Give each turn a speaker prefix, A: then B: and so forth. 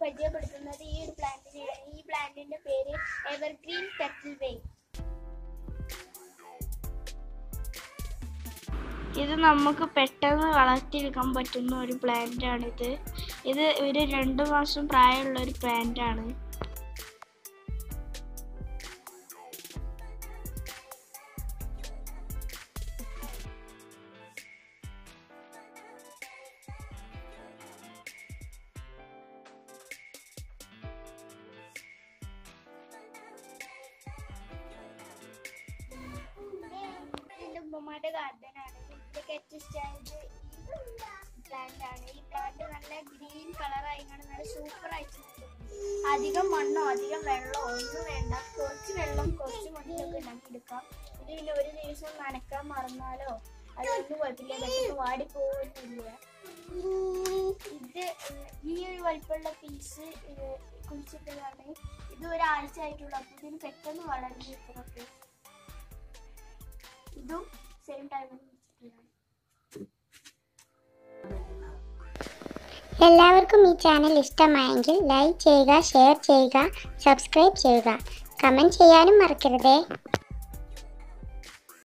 A: പരിചയപ്പെടുത്തുന്നത് ഈ ഒരു പ്ലാന്റിനെയാണ് ഈ പ്ലാന്റിന്റെ പേര് എവർഗ്രീൻ പെറ്റൽ വെയ്
B: ഇത് നമുക്ക് പെട്ടെന്ന് വളർത്തിയെടുക്കാൻ പറ്റുന്ന ഒരു പ്ലാന്റ് ആണിത് ഇത് ഒരു രണ്ട് മാസം പ്രായമുള്ള ഒരു പ്ലാന്റ് ആണ്
A: എന്റെ ഉമ്മമാരുടെ ഗാർഡൻ ആണ് ഇതിലൊക്കെ ഏറ്റവും ഇഷ്ടമായത് ഈ പ്ലാന്റ് ആണ് ഈ പ്ലാന്റ് നല്ല ഗ്രീൻ കളറായി നല്ല സൂപ്പർ ആയിട്ട് നിൽക്കും. അധികം മണ്ണോ അധികം വെള്ളമോ ഒന്നും വേണ്ട കുറച്ച് വെള്ളം കുറച്ച് മണ്ണിലൊക്കെ ഉണ്ടാക്കിയെടുക്കാം ഇത് പിന്നെ ഒരു ദിവസം നനക്കാൻ മറന്നാലോ അതൊന്നും കുഴപ്പമില്ല പെട്ടെന്ന് വാടിപ്പോകുന്നില്ല ഇത് ഏഹ്, ഈ ഒരു വലിപ്പമുള്ള പീസ് കുഴിച്ചിട്ടതാണ് ഇത് ഒരാഴ്ച ആയിട്ടുള്ളൂ അപ്പൊ ഇതിന് പെട്ടെന്ന് വളർന്നു ഇത്രയൊക്കെ ഇതും സെയിം ടൈമിൽ കുഴിച്ചിട്ടതാണ്
C: എല്ലാവർക്കും ഈ ചാനൽ ഇഷ്ടമായെങ്കിൽ ലൈക്ക് ചെയ്യുക ഷെയർ ചെയ്യുക സബ്സ്ക്രൈബ് ചെയ്യുക കമൻറ്റ് ചെയ്യാനും മറക്കരുതേ